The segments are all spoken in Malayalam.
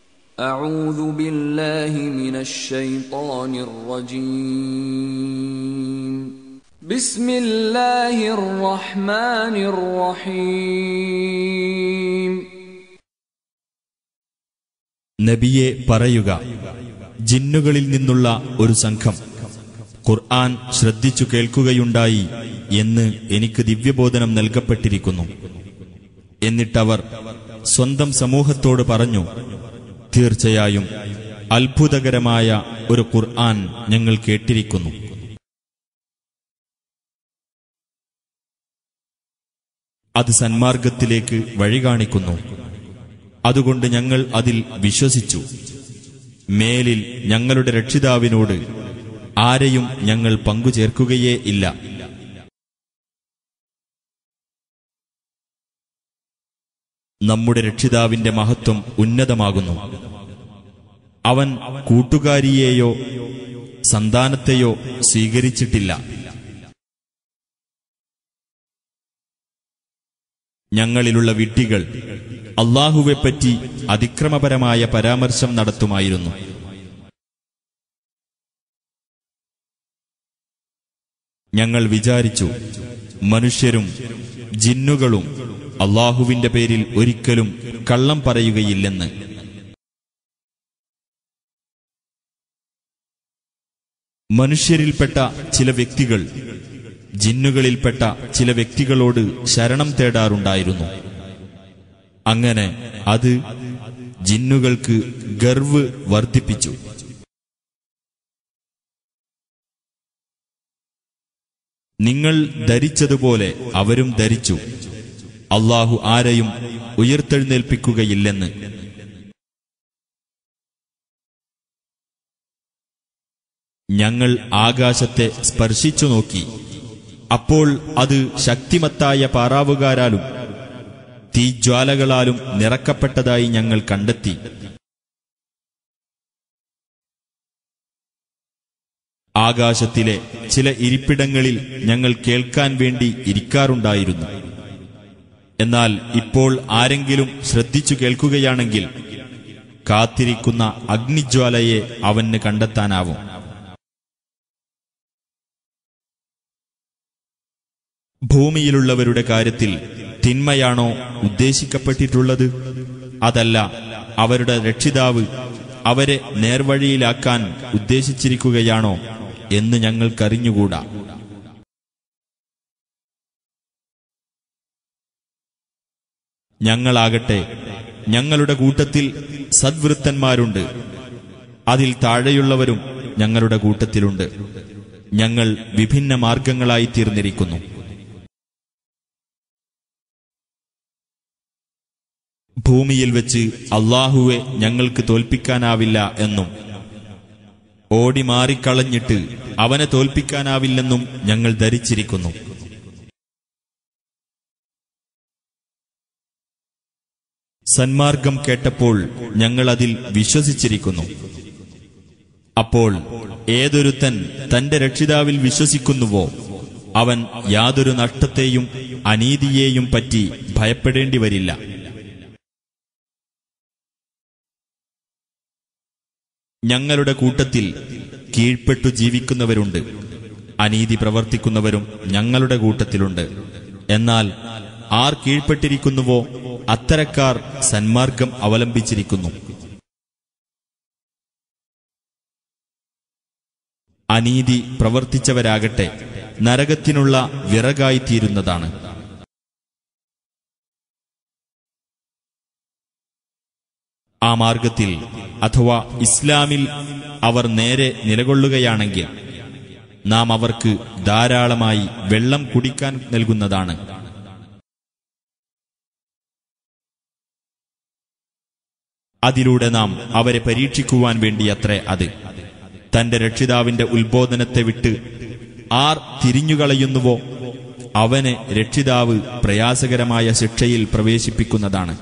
أعوذ بالله من الشيطان الرجيم بسم الله الرحمن الرحيم നബിയെ പറയുക ജിന്നുകളിൽ നിന്നുള്ള ഒരു സംഘം ഖുർആൻ ശ്രദ്ധിച്ചു കേൾക്കുകയുണ്ടായി എന്ന് എനിക്ക് ദിവ്യബോധനം നൽകപ്പെട്ടിരിക്കുന്നു എന്നിട്ടവർ സ്വന്തം സമൂഹത്തോട് പറഞ്ഞു തീർച്ചയായും അത്ഭുതകരമായ ഒരു ഖുർആൻ ഞങ്ങൾ കേട്ടിരിക്കുന്നു അത് സന്മാർഗത്തിലേക്ക് വഴി കാണിക്കുന്നു അതുകൊണ്ട് ഞങ്ങൾ അതിൽ വിശ്വസിച്ചു മേലിൽ ഞങ്ങളുടെ രക്ഷിതാവിനോട് ആരെയും ഞങ്ങൾ പങ്കുചേർക്കുകയേ ഇല്ല നമ്മുടെ രക്ഷിതാവിന്റെ മഹത്വം ഉന്നതമാകുന്നു അവൻ കൂട്ടുകാരിയെയോ സന്താനത്തെയോ സ്വീകരിച്ചിട്ടില്ല ഞങ്ങളിലുള്ള വിഡ്ഢികൾ അള്ളാഹുവെപ്പറ്റി അതിക്രമപരമായ പരാമർശം നടത്തുമായിരുന്നു ഞങ്ങൾ വിചാരിച്ചു മനുഷ്യരും ജിന്നുകളും അള്ളാഹുവിന്റെ പേരിൽ ഒരിക്കലും കള്ളം പറയുകയില്ലെന്ന് മനുഷ്യരിൽപ്പെട്ട ചില വ്യക്തികൾ ജിന്നുകളിൽപ്പെട്ട ചില വ്യക്തികളോട് ശരണം തേടാറുണ്ടായിരുന്നു അങ്ങനെ അത് ജിന്നുകൾക്ക് ഗർവ് വർദ്ധിപ്പിച്ചു നിങ്ങൾ ധരിച്ചതുപോലെ അവരും ധരിച്ചു അള്ളാഹു ആരെയും ഉയർത്തെഴുന്നേൽപ്പിക്കുകയില്ലെന്ന് ഞങ്ങൾ ആകാശത്തെ സ്പർശിച്ചു നോക്കി അപ്പോൾ അത് ശക്തിമത്തായ പാറാവുകാരാലും തീജ്വാലകളാലും നിറക്കപ്പെട്ടതായി ഞങ്ങൾ കണ്ടെത്തി ആകാശത്തിലെ ചില ഇരിപ്പിടങ്ങളിൽ ഞങ്ങൾ കേൾക്കാൻ വേണ്ടി ഇരിക്കാറുണ്ടായിരുന്നു എന്നാൽ ഇപ്പോൾ ആരെങ്കിലും ശ്രദ്ധിച്ചു കേൾക്കുകയാണെങ്കിൽ കാത്തിരിക്കുന്ന അഗ്നിജ്വാലയെ അവന് കണ്ടെത്താനാവും ഭൂമിയിലുള്ളവരുടെ കാര്യത്തിൽ തിന്മയാണോ ഉദ്ദേശിക്കപ്പെട്ടിട്ടുള്ളത് അതല്ല അവരുടെ രക്ഷിതാവ് അവരെ നേർവഴിയിലാക്കാൻ ഉദ്ദേശിച്ചിരിക്കുകയാണോ എന്ന് ഞങ്ങൾക്കറിഞ്ഞുകൂടാ ഞങ്ങളാകട്ടെ ഞങ്ങളുടെ കൂട്ടത്തിൽ സദ്വൃത്തന്മാരുണ്ട് അതിൽ താഴെയുള്ളവരും ഞങ്ങളുടെ കൂട്ടത്തിലുണ്ട് ഞങ്ങൾ വിഭിന്ന മാർഗങ്ങളായി തീർന്നിരിക്കുന്നു ഭൂമിയിൽ വെച്ച് അള്ളാഹുവെ ഞങ്ങൾക്ക് തോൽപ്പിക്കാനാവില്ല എന്നും ഓടി മാറിക്കളഞ്ഞിട്ട് അവനെ തോൽപ്പിക്കാനാവില്ലെന്നും ഞങ്ങൾ ധരിച്ചിരിക്കുന്നു സന്മാർഗം കേട്ടപ്പോൾ ഞങ്ങൾ അതിൽ വിശ്വസിച്ചിരിക്കുന്നു അപ്പോൾ ഏതൊരുത്തൻ തന്റെ രക്ഷിതാവിൽ വിശ്വസിക്കുന്നുവോ അവൻ യാതൊരു നഷ്ടത്തെയും അനീതിയെയും പറ്റി ഭയപ്പെടേണ്ടി വരില്ല ഞങ്ങളുടെ കൂട്ടത്തിൽ കീഴ്പ്പെട്ടു ജീവിക്കുന്നവരുണ്ട് അനീതി പ്രവർത്തിക്കുന്നവരും ഞങ്ങളുടെ കൂട്ടത്തിലുണ്ട് എന്നാൽ ആർ കീഴ്പ്പെട്ടിരിക്കുന്നുവോ അത്തരക്കാർ സന്മാർഗം അവലംബിച്ചിരിക്കുന്നു അനീതി പ്രവർത്തിച്ചവരാകട്ടെ നരകത്തിനുള്ള വിറകായിത്തീരുന്നതാണ് ആ മാർഗത്തിൽ അഥവാ ഇസ്ലാമിൽ അവർ നേരെ നിലകൊള്ളുകയാണെങ്കിൽ നാം അവർക്ക് ധാരാളമായി വെള്ളം കുടിക്കാൻ നൽകുന്നതാണ് അതിലൂടെ നാം അവരെ പരീക്ഷിക്കുവാൻ വേണ്ടിയത്രേ അത് തന്റെ രക്ഷിതാവിന്റെ ഉത്ബോധനത്തെ വിട്ട് ആർ തിരിഞ്ഞുകളയുന്നുവോ അവനെ രക്ഷിതാവ് പ്രയാസകരമായ ശിക്ഷയിൽ പ്രവേശിപ്പിക്കുന്നതാണ്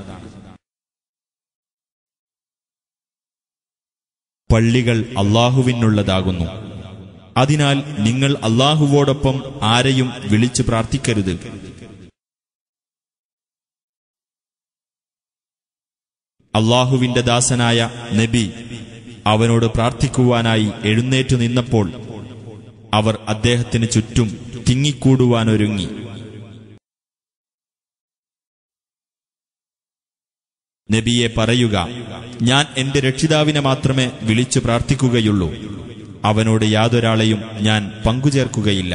പള്ളികൾ അള്ളാഹുവിനുള്ളതാകുന്നു അതിനാൽ നിങ്ങൾ അള്ളാഹുവോടൊപ്പം ആരെയും വിളിച്ചു പ്രാർത്ഥിക്കരുത് അള്ളാഹുവിന്റെ ദാസനായ നബി അവനോട് പ്രാർത്ഥിക്കുവാനായി എഴുന്നേറ്റു നിന്നപ്പോൾ അവർ അദ്ദേഹത്തിന് ചുറ്റും തിങ്ങിക്കൂടുവാനൊരുങ്ങി നബിയെ പറയുക ഞാൻ എന്റെ രക്ഷിതാവിനെ മാത്രമേ വിളിച്ചു പ്രാർത്ഥിക്കുകയുള്ളൂ അവനോട് യാതൊരാളെയും ഞാൻ പങ്കുചേർക്കുകയില്ല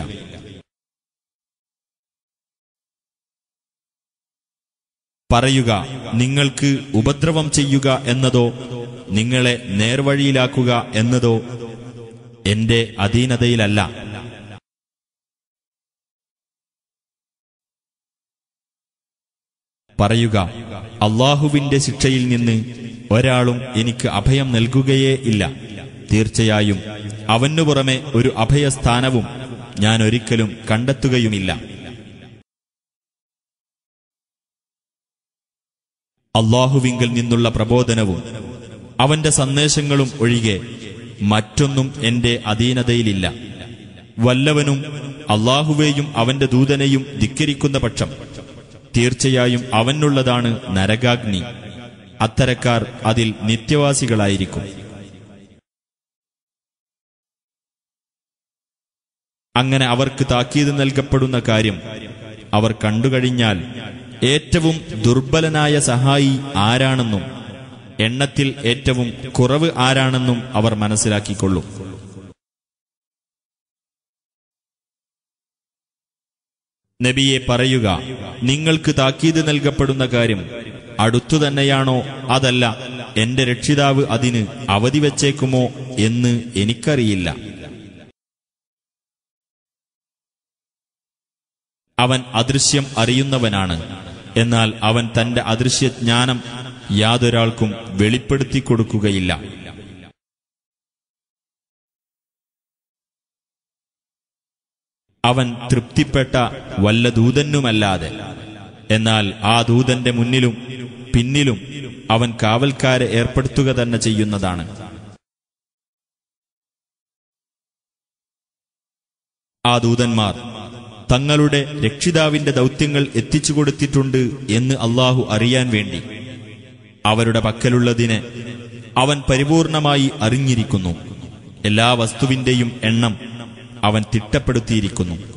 പറയുക നിങ്ങൾക്ക് ഉപദ്രവം ചെയ്യുക എന്നതോ നിങ്ങളെ നേർവഴിയിലാക്കുക എന്നതോ എന്റെ അധീനതയിലല്ല പറയുക അള്ളാഹുവിന്റെ ശിക്ഷയിൽ നിന്ന് ഒരാളും എനിക്ക് അഭയം നൽകുകയേ ഇല്ല തീർച്ചയായും അവനു പുറമെ ഒരു അഭയസ്ഥാനവും ഞാൻ ഒരിക്കലും കണ്ടെത്തുകയുമില്ല അള്ളാഹുവിങ്കിൽ നിന്നുള്ള പ്രബോധനവും അവന്റെ സന്ദേശങ്ങളും ഒഴികെ മറ്റൊന്നും എന്റെ അധീനതയിലില്ല വല്ലവനും അള്ളാഹുവേയും അവന്റെ ദൂതനെയും ധിക്കരിക്കുന്ന പക്ഷം തീർച്ചയായും അവനുള്ളതാണ് നരകാഗ്നി അത്തരക്കാർ അതിൽ നിത്യവാസികളായിരിക്കും അങ്ങനെ അവർക്ക് താക്കീത് നൽകപ്പെടുന്ന കാര്യം അവർ കണ്ടുകഴിഞ്ഞാൽ ഏറ്റവും ദുർബലനായ സഹായി ആരാണെന്നും എണ്ണത്തിൽ ഏറ്റവും കുറവ് ആരാണെന്നും അവർ മനസ്സിലാക്കിക്കൊള്ളും നബിയെ പറയുക നിങ്ങൾക്ക് താക്കീത് നൽകപ്പെടുന്ന കാര്യം അടുത്തു തന്നെയാണോ അതല്ല എന്റെ രക്ഷിതാവ് അതിന് അവധി വച്ചേക്കുമോ എന്ന് എനിക്കറിയില്ല അവൻ അദൃശ്യം അറിയുന്നവനാണ് എന്നാൽ അവൻ തന്റെ അദൃശ്യജ്ഞാനം യാതൊരാൾക്കും വെളിപ്പെടുത്തി കൊടുക്കുകയില്ല അവൻ തൃപ്തിപ്പെട്ട വല്ല ദൂതനുമല്ലാതെ എന്നാൽ ആ ദൂതന്റെ മുന്നിലും പിന്നിലും അവൻ കാവൽക്കാരെ ഏർപ്പെടുത്തുക തന്നെ ചെയ്യുന്നതാണ് ആ ദൂതന്മാർ തങ്ങളുടെ രക്ഷിതാവിന്റെ ദൗത്യങ്ങൾ എത്തിച്ചു കൊടുത്തിട്ടുണ്ട് എന്ന് അള്ളാഹു അറിയാൻ വേണ്ടി അവരുടെ പക്കലുള്ളതിനെ അവൻ പരിപൂർണമായി അറിഞ്ഞിരിക്കുന്നു എല്ലാ വസ്തുവിന്റെയും എണ്ണം അവൻ തിട്ടപ്പെടുത്തിയിരിക്കുന്നു